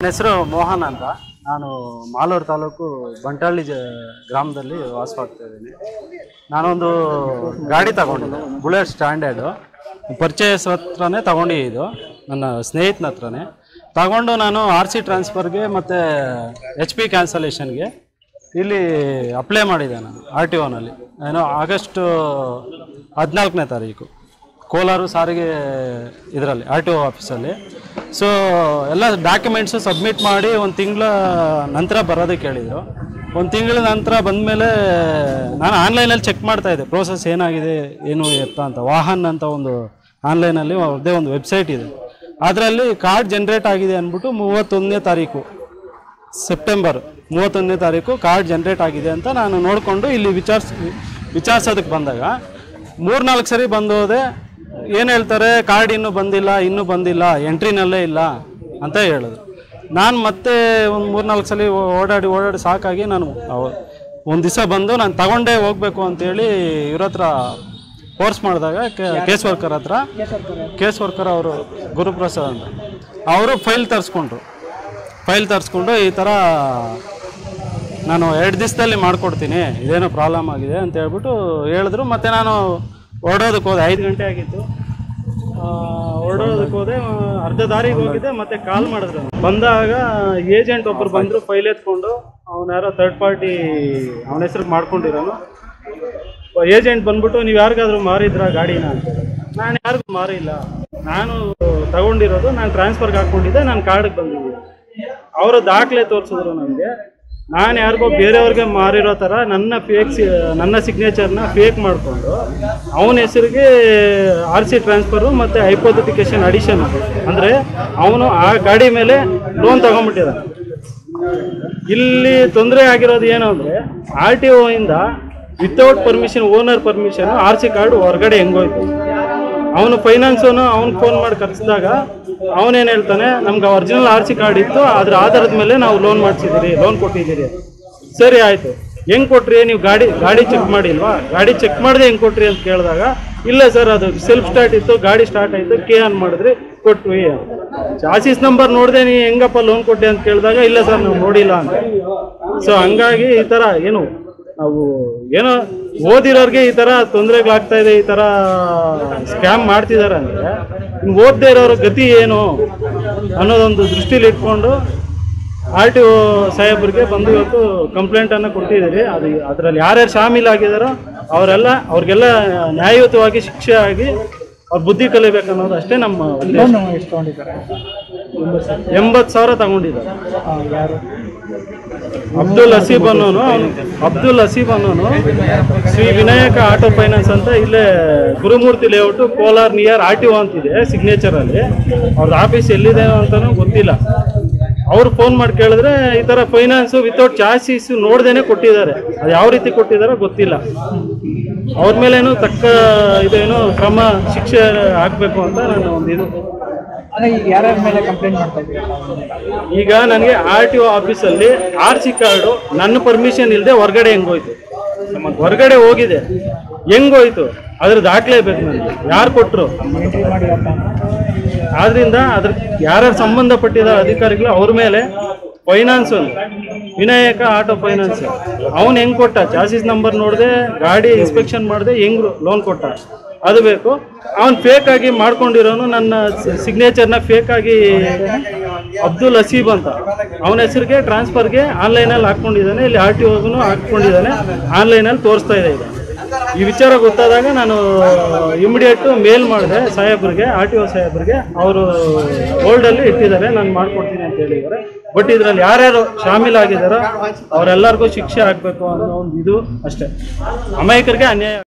ನನ್ನ ಹೆಸರು ಮೋಹನ್ ಅಂತ ನಾನು ಮಾಲೂರು ತಾಲೂಕು ಬಂಟಳ್ಳಿ ಜ ಗ್ರಾಮದಲ್ಲಿ ವಾಸವಾಗ್ತಾ ಇದ್ದೀನಿ ನಾನೊಂದು ಗಾಡಿ ತಗೊಂಡಿದ್ದೆ ಬುಲೆಟ್ ಸ್ಟ್ಯಾಂಡರ್ಡು ಪರ್ಚೇಸ್ ಹತ್ರನೇ ತಗೊಂಡಿದ್ದು ನನ್ನ ಸ್ನೇಹಿತನ ಹತ್ರನೇ ತಗೊಂಡು ನಾನು ಆರ್ ಸಿ ಟ್ರಾನ್ಸ್ಫರ್ಗೆ ಮತ್ತು ಎಚ್ ಪಿ ಕ್ಯಾನ್ಸಲೇಷನ್ಗೆ ಇಲ್ಲಿ ಅಪ್ಲೈ ಮಾಡಿದ್ದೆ ನಾನು ಆರ್ ಟಿ ಒನಲ್ಲಿ ಏನೋ ಆಗಸ್ಟ್ ಹದಿನಾಲ್ಕನೇ ತಾರೀಕು ಕೋಲಾರ ಸಾರಿಗೆ ಇದರಲ್ಲಿ ಆರ್ ಟಿ ಒ ಆಫೀಸಲ್ಲಿ ಸೊ ಎಲ್ಲ ಡಾಕ್ಯುಮೆಂಟ್ಸು ಸಬ್ಮಿಟ್ ಮಾಡಿ ಒಂದು ತಿಂಗಳ ನಂತರ ಬರೋದಕ್ಕೆ ಹೇಳಿದರು ಒಂದು ತಿಂಗಳ ನಂತರ ಬಂದಮೇಲೆ ನಾನು ಆನ್ಲೈನಲ್ಲಿ ಚೆಕ್ ಮಾಡ್ತಾ ಇದ್ದೆ ಪ್ರೋಸೆಸ್ ಏನಾಗಿದೆ ಏನು ಎತ್ತ ಅಂತ ವಾಹನ್ ಅಂತ ಒಂದು ಆನ್ಲೈನಲ್ಲಿ ಅವ್ರದ್ದೇ ಒಂದು ವೆಬ್ಸೈಟ್ ಇದೆ ಅದರಲ್ಲಿ ಕಾರ್ಡ್ ಜನ್ರೇಟ್ ಆಗಿದೆ ಅಂದ್ಬಿಟ್ಟು ಮೂವತ್ತೊಂದನೇ ತಾರೀಕು ಸೆಪ್ಟೆಂಬರ್ ಮೂವತ್ತೊಂದನೇ ತಾರೀಕು ಕಾರ್ಡ್ ಜನ್ರೇಟ್ ಆಗಿದೆ ಅಂತ ನಾನು ನೋಡಿಕೊಂಡು ಇಲ್ಲಿ ವಿಚಾರಿಸ್ ವಿಚಾರಿಸೋದಕ್ಕೆ ಬಂದಾಗ ಮೂರ್ನಾಲ್ಕು ಸರಿ ಬಂದೋದೆ ಏನು ಹೇಳ್ತಾರೆ ಕಾರ್ಡ್ ಇನ್ನೂ ಬಂದಿಲ್ಲ ಇನ್ನೂ ಬಂದಿಲ್ಲ ಎಂಟ್ರಿನಲ್ಲೇ ಇಲ್ಲ ಅಂತ ಹೇಳಿದ್ರು ನಾನು ಮತ್ತೆ ಒಂದು ಮೂರ್ನಾಲ್ಕು ಸಲ ಓಡಾಡಿ ಓಡಾಡಿ ಸಾಕಾಗಿ ನಾನು ಒಂದು ದಿವಸ ಬಂದು ನಾನು ತಗೊಂಡೇ ಹೋಗಬೇಕು ಅಂತೇಳಿ ಇವ್ರ ಹತ್ರ ಫೋರ್ಸ್ ಮಾಡಿದಾಗ ಕೇಸ್ ವರ್ಕರ್ ಹತ್ರ ಕೇಸ್ ವರ್ಕರ್ ಅವರು ಗುರುಪ್ರಸಾದ್ ಅಂತ ಅವರು ಫೈಲ್ ತರಿಸ್ಕೊಂಡ್ರು ಫೈಲ್ ತರಿಸ್ಕೊಂಡು ಈ ಥರ ನಾನು ಎರಡು ದಿವಸದಲ್ಲಿ ಮಾಡಿಕೊಡ್ತೀನಿ ಇದೇನೋ ಪ್ರಾಬ್ಲಮ್ ಆಗಿದೆ ಅಂತ ಹೇಳ್ಬಿಟ್ಟು ಹೇಳಿದ್ರು ಮತ್ತು ನಾನು ಹೊರಡೋದಕ್ಕೆ ಹೋದೆ ಐದು ಗಂಟೆ ಆಗಿತ್ತು ಹೊರಡೋದಕ್ಕೆ ಹೋದೆ ಆ, ಅರ್ಧ ದಾರಿಗೆ ಹೋಗಿದ್ದೆ ಮತ್ತೆ ಕಾಲ್ ಮಾಡಿದ್ರು ಬಂದಾಗ ಏಜೆಂಟ್ ಒಬ್ಬರು ಬಂದರು ಫೈಲ್ ಎತ್ಕೊಂಡು ಅವನ ಯಾರೋ ಥರ್ಡ್ ಪಾರ್ಟಿ ಅವನ ಹೆಸ್ರಿಗೆ ಮಾಡ್ಕೊಂಡಿರೋನು ಏಜೆಂಟ್ ಬಂದ್ಬಿಟ್ಟು ನೀವು ಯಾರಿಗಾದ್ರೂ ಮಾರಿದ್ರ ಗಾಡಿನ ಅಂತ ನಾನು ಯಾರಿಗೂ ಮಾರಿಲ್ಲ ನಾನು ತಗೊಂಡಿರೋದು ನಾನು ಟ್ರಾನ್ಸ್ಫರ್ಗೆ ಹಾಕ್ಕೊಂಡಿದ್ದೆ ನಾನು ಕಾರ್ಡಿಗೆ ಬಂದಿದ್ದೀನಿ ಅವರು ದಾಖಲೆ ತೋರಿಸಿದ್ರು ನನಗೆ ನಾನು ಯಾರಿಗೋ ಬೇರೆಯವ್ರಿಗೆ ಮಾರಿರೋ ಥರ ನನ್ನ ಫೇಕ್ ನನ್ನ ಸಿಗ್ನೇಚರ್ನ ಫೇಕ್ ಮಾಡಿಕೊಂಡು ಅವನ ಹೆಸರಿಗೆ ಆರ್ ಸಿ ಟ್ರಾನ್ಸ್ಫರು ಮತ್ತು ಹೈಪೋಥಿಫಿಕೇಶನ್ ಅಡಿಷನ್ ಅಂದರೆ ಅವನು ಆ ಗಾಡಿ ಮೇಲೆ ಲೋನ್ ತಗೊಂಡ್ಬಿಟ್ಟಿದ್ದಾನೆ ಇಲ್ಲಿ ತೊಂದರೆ ಆಗಿರೋದು ಏನು ಅಂದರೆ ಆರ್ ಟಿ ಇಂದ without permission owner permission R C card ಹೊರಗಡೆ ಹೆಂಗೋಯ್ತು ಅವನು ಫೈನಾನ್ಸೋನು ಅವ್ನು ಫೋನ್ ಮಾಡಿ ಕರೆಸಿದಾಗ ಅವನೇನು ಹೇಳ್ತಾನೆ ನಮ್ಗೆ ಒರಿಜಿನಲ್ ಆರ್ ಸಿ ಕಾರ್ಡ್ ಇತ್ತು ಅದ್ರ ಆಧಾರದ ಮೇಲೆ ನಾವು ಲೋನ್ ಮಾಡಿಸಿದ್ದೀರಿ ಲೋನ್ ಕೊಟ್ಟಿದ್ದೀರಿ ಸರಿ ಆಯಿತು ಹೆಂಗ್ ಕೊಟ್ರಿ ನೀವು ಗಾಡಿ ಗಾಡಿ ಚೆಕ್ ಮಾಡಿಲ್ವಾ ಗಾಡಿ ಚೆಕ್ ಮಾಡದೆ ಹೆಂಗ್ ಕೊಟ್ರಿ ಅಂತ ಕೇಳಿದಾಗ ಇಲ್ಲ ಸರ್ ಅದು ಸೆಲ್ಫ್ ಸ್ಟಾರ್ಟ್ ಇತ್ತು ಗಾಡಿ ಸ್ಟಾರ್ಟ್ ಆಯಿತು ಕೆ ಆನ್ ಮಾಡಿದ್ರಿ ಕೊಟ್ವಿ ಚಾಸಿಸ್ ನಂಬರ್ ನೋಡಿದೆ ನೀ ಹೆಂಗಪ್ಪ ಲೋನ್ ಕೊಟ್ಟೆ ಅಂತ ಕೇಳಿದಾಗ ಇಲ್ಲ ಸರ್ ನಾವು ನೋಡಿಲ್ಲ ಅಂತ ಸೊ ಹಂಗಾಗಿ ಈ ಥರ ಏನು ನಾವು ಏನೋ ಓದಿರೋರಿಗೆ ಈ ಥರ ತೊಂದರೆಗಳಾಗ್ತಾ ಇದೆ ಈ ಥರ ಸ್ಕ್ಯಾಮ್ ಮಾಡ್ತಿದ್ದಾರೆ ಅಂದರೆ ಇನ್ನು ಓದದೇ ಇರೋರ ಗತಿ ಏನು ಅನ್ನೋದೊಂದು ದೃಷ್ಟಿಲಿ ಇಟ್ಕೊಂಡು ಆರ್ ಟಿ ಒ ಸಾಹೇಬ್ರಿಗೆ ಬಂದು ಇವತ್ತು ಕಂಪ್ಲೇಂಟನ್ನು ಕೊಟ್ಟಿದ್ದೀರಿ ಅದು ಅದರಲ್ಲಿ ಯಾರ್ಯಾರು ಶಾಮೀಲಾಗಿದ್ದಾರೋ ಅವರೆಲ್ಲ ಅವ್ರಿಗೆಲ್ಲ ನ್ಯಾಯಯುತವಾಗಿ ಶಿಕ್ಷೆ ಆಗಿ ಅವ್ರ ಬುದ್ಧಿ ಕಲಿಬೇಕು ಅನ್ನೋದು ಅಷ್ಟೇ ನಮ್ಮ ಉದ್ದೇಶ. ಎಷ್ಟು ತಗೊಂಡಿದ್ದಾರೆ ಎಂಬತ್ತು ಸಾವಿರ ತಗೊಂಡಿದ್ದಾರೆ ಯಾರು ಅಬ್ದುಲ್ ಹಸೀಬ್ ಅನ್ನೋನು ಅವ್ನು- ಅಬ್ದುಲ್ ಹಸೀಬ್ ಅನ್ನೋನು ಶ್ರೀ ವಿನಾಯಕ ಆಟೋ ಫೈನಾನ್ಸ್ ಅಂತ ಇಲ್ಲೇ Gurumurthy layout Kolar near R T O ಅಂತಿದೆ ಸಿಗ್ನೇಚರ್ ಅಲ್ಲಿ ಅವ್ರದ್ದು ಆಫೀಸ್ ಎಲ್ಲಿದೆ ಅಂತಾನೂ ಗೊತ್ತಿಲ್ಲ ಅವ್ರು ಫೋನ್ ಮಾಡಿ ಕೇಳಿದ್ರೆ ಈ ತರ ಫೈನಾನ್ಸ್ ವಿತೌಟ್ ಚಾಸಿಸ್ ನೋಡ್ದೇನೆ ಕೊಟ್ಟಿದ್ದಾರೆ ಅದು ಯಾವ ರೀತಿ ಕೊಟ್ಟಿದಾರೋ ಗೊತ್ತಿಲ್ಲ ಅವ್ರ ಮೇಲೇನು ತಕ್ಕ ಇದೇನು ಕ್ರಮ ಶಿಕ್ಷೆ ಆಗ್ಬೇಕು ಅಂತ ನನ್ನ ಒಂದು ಇದು ಅದೇ ಈಗ ಯಾರ್ಯಾರ ಮೇಲೆ ಕಂಪ್ಲೇಂಟ್ ಮಾಡ್ತಾ ಇದ್ದೀರಾ ಈಗ ನನಗೆ ಆರ್ ಟಿ ಒ ಆಫೀಸಲ್ಲಿ ಆರ್ ಸಿ ಕಾರ್ಡು ನನ್ನ ಪರ್ಮಿಷನ್ ಇಲ್ಲದೆ ಹೊರಗಡೆ ಹೆಂಗೋಯ್ತು ಹೊರಗಡೆ ಹೋಗಿದೆ ಹೆಂಗೋಯ್ತು ಅದ್ರ ದಾಖಲೆ ಬೇಕು ನನಗೆ ಯಾರು ಕೊಟ್ಟರು ಎಂಟ್ರಿ ಮಾಡಿ ಅಂತ ಆದ್ರಿಂದ ಅದ್ರ ಯಾರ್ಯಾರು ಸಂಬಂಧಪಟ್ಟಿದ ಅಧಿಕಾರಿಗಳು ಅವ್ರ ಮೇಲೆ ಫೈನಾನ್ಸ್ ವಿನಾಯಕ ಆಟೋ ಫೈನಾನ್ಸ್ ಅವನು ಹೆಂಗ್ ಕೊಟ್ಟ ಚಾಸಿಸ್ ನಂಬರ್ ನೋಡಿದೆ ಗಾಡಿ ಇನ್ಸ್ಪೆಕ್ಷನ್ ಮಾಡಿದೆ ಹೆಂಗ್ ಲೋನ್ ಕೊಟ್ಟ ಅದು ಬೇಕು ಅವನು ಫೇಕ್ ಆಗಿ ಮಾಡ್ಕೊಂಡಿರೋನು ನನ್ನ ಸಿಗ್ನೇಚರ್ನ ಫೇಕ್ ಆಗಿ ಅಬ್ದುಲ್ ಹಸೀಬ್ ಅಂತ ಅವನ ಹೆಸರಿಗೆ ಟ್ರಾನ್ಸ್ಫರ್ಗೆ ಆನ್ಲೈನಲ್ಲಿ ಹಾಕ್ಕೊಂಡಿದ್ದಾನೆ ಇಲ್ಲಿ ಆರ್ ಟಿ ಒಗೂ ಹಾಕ್ಕೊಂಡಿದ್ದಾನೆ ಆನ್ಲೈನಲ್ಲಿ ತೋರಿಸ್ತಾ ಇದೆ ಈಗ ಈ ವಿಚಾರ ಗೊತ್ತಾದಾಗ ನಾನು ಇಮಿಡಿಯೇಟ್ ಮೇಲ್ ಮಾಡಿದೆ ಸಾಹೇಬ್ರಿಗೆ ಆರ್ ಟಿ ಒ ಸಾಹೇಬ್ರಿಗೆ ಅವರು ಹೋಲ್ಡಲ್ಲಿ ಇಟ್ಟಿದ್ದಾರೆ ನಾನು ಮಾಡ್ಕೊಡ್ತೀನಿ ಅಂತ ಹೇಳಿದ್ದಾರೆ ಬಟ್ ಇದರಲ್ಲಿ ಯಾರ್ಯಾರು ಶಾಮೀಲಾಗಿದ್ದಾರೋ ಅವರೆಲ್ಲರಿಗೂ ಶಿಕ್ಷೆ ಆಗಬೇಕು ಅನ್ನೋ ಒಂದು ಇದು ಅಷ್ಟೇ ಅಮಾಯಕರಿಗೆ ಅನ್ಯಾಯ